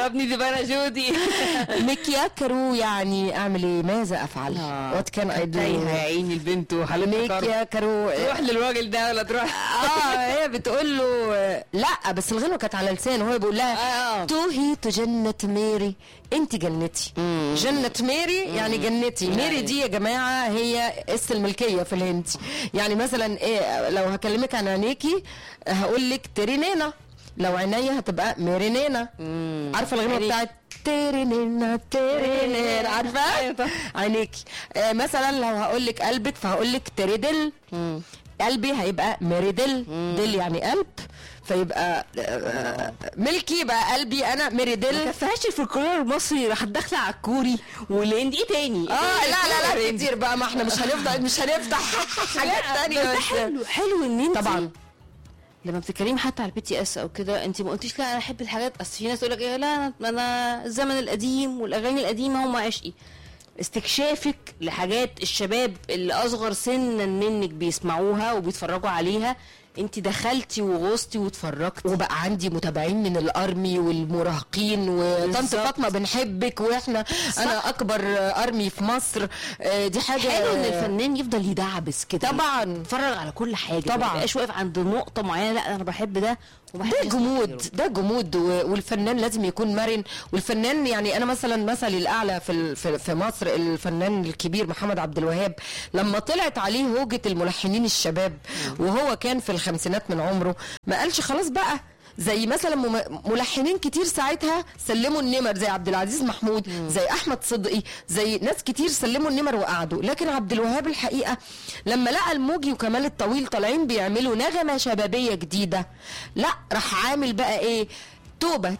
ضربني دي بقى جودي مكياكرو يعني اعمل ايه ماذا افعل وات كان اي دو تايهه يا عيني البنت وحالتها كرب. مكياكرو تروح للراجل ده ولا تروح اه هي بتقول له لا بس الغنوه كانت على لسانه هو بيقول لها آه، آه. توهي جنة ميري انت جنتي جنة ميري يعني جنتي ميري دي يا جماعه هي اس الملكيه في الهندي يعني مثلا ايه لو هكلمك عن عينيكي هقول لك ترينينا لو عينيا هتبقى ميرينينا عارفه الغنوه عينيك. بتاعت تيرينينا تيرينينا عارفه أيوة طبعا. عينيكي آه مثلا لو هقول لك قلبك فهقول لك تريدل قلبي هيبقى ميريدل دل يعني قلب فيبقى آه، ملكي بقى قلبي انا ما ميريدل كفاهاش الفولكلور المصري راح داخله على الكوري والهندي ايه تاني اه لا لا لا الهندي. كتير بقى ما احنا مش هنفضل مش هنفتح حاجات لا، تانية بس ده بس حلو حلو ان انت طبعا لما بتتكلمي حتى على البي تي اس او كده انت ما قلتيش لا انا احب الحاجات اصل في ناس تقول لك ايه لا انا انا الزمن القديم والاغاني القديمه هم عشقي استكشافك لحاجات الشباب اللي اصغر سنا منك بيسمعوها وبيتفرجوا عليها انت دخلتي وغصتي واتفرجتي وبقى عندي متابعين من الارمي والمراهقين وطنط بالظبط. فاطمه بنحبك واحنا انا اكبر ارمي في مصر آه، دي حاجه حلو ان الفنان يفضل يدعبس كده طبعا يتفرج على كل حاجه طبعا. ما يبقاش واقف عند نقطه معينه لا انا بحب ده وبحب ده يسمع جمود غيره. ده جمود و- والفنان لازم يكون مرن والفنان يعني انا مثلا مثلي الاعلى في ال- في في مصر الفنان الكبير محمد عبد الوهاب لما طلعت عليه هوجه الملحنين الشباب وهو كان في الخمسينات من عمره ما قالش خلاص بقى زي مثلا مم- ملحنين كتير ساعتها سلموا النمر زي عبد العزيز محمود زي احمد صدقي زي ناس كتير سلموا النمر وقعدوا لكن عبد الوهاب الحقيقه لما لقى الموجي وكمال الطويل طالعين بيعملوا نغمه شبابيه جديده لا راح عامل بقى ايه توبة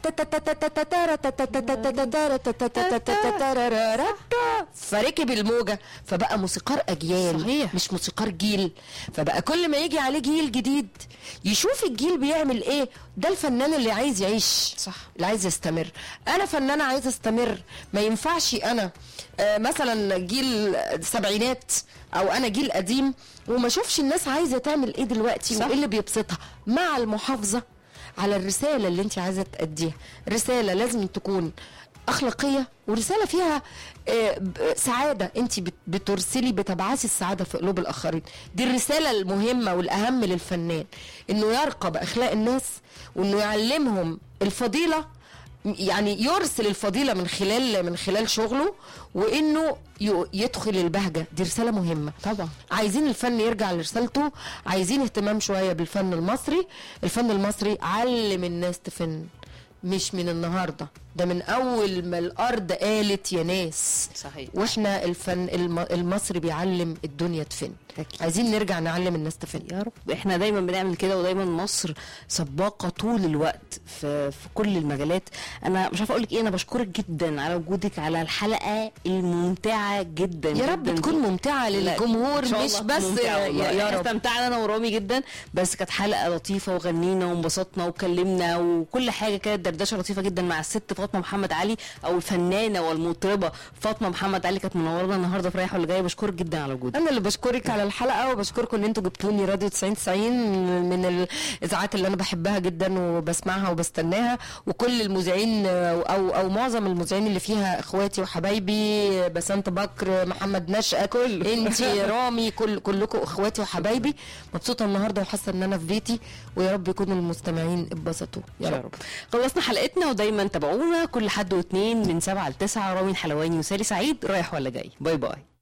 فركب الموجة فبقى موسيقار أجيال صحيح. مش موسيقار جيل فبقى كل ما يجي عليه جيل جديد يشوف الجيل بيعمل ايه ده الفنان اللي عايز يعيش صح. اللي عايز يستمر انا فنانة عايز استمر ما ينفعش انا آه مثلا جيل سبعينات او انا جيل قديم وما اشوفش الناس عايزة تعمل ايه دلوقتي صح. وايه اللي بيبسطها مع المحافظة على الرسالة اللي انت عايزة تأديها رسالة لازم تكون أخلاقية ورسالة فيها آه، ب- سعادة انت بت- بترسلي بتبعثي السعادة في قلوب الآخرين دي الرسالة المهمة والأهم للفنان انه يرقى بأخلاق الناس وانه يعلمهم الفضيلة يعني يرسل الفضيلة من خلال من خلال شغله وانه ي- يدخل البهجة دي رسالة مهمة طبعا عايزين الفن يرجع لرسالته عايزين اهتمام شويه بالفن المصري الفن المصري علم الناس تفن مش من النهارده ده من اول ما الارض قالت يا ناس صحيح. واحنا الفن الم- المصري بيعلم الدنيا تفن أكيد. عايزين نرجع نعلم الناس تفن يا رب احنا دايما بنعمل كده ودايما مصر سباقه طول الوقت في في كل المجالات انا مش عارفه اقول لك ايه انا بشكرك جدا على وجودك على الحلقه الممتعه جدا يا رب جداً تكون دي. ممتعه لا، للجمهور إن شاء مش الله بس ممتعة والله. يا, يا إحنا رب استمتعنا انا ورامي جدا بس كانت حلقه لطيفه وغنينا وانبسطنا واتكلمنا وكل حاجه كانت دردشه لطيفه جدا مع الست فاطمه محمد علي او الفنانه والمطربه فاطمه محمد علي كانت منورنا النهارده في رايحه واللي جايه بشكرك جدا على وجودك انا اللي بشكرك على الحلقه وبشكركم ان انتوا جبتوني راديو 90 90 من الاذاعات اللي انا بحبها جدا وبسمعها وبستناها وكل المذيعين او او معظم المذيعين اللي فيها اخواتي وحبايبي بسنت بكر محمد نشأت كل انت رامي كل كلكم اخواتي وحبايبي مبسوطه النهارده وحاسه ان انا في بيتي ويا رب يكون المستمعين اتبسطوا يا رب خلصنا حلقتنا ودايما تابعونا كل حد واثنين من سبعة لتسعة رامي الحلواني وساري سعيد رايح ولا جاي باي باي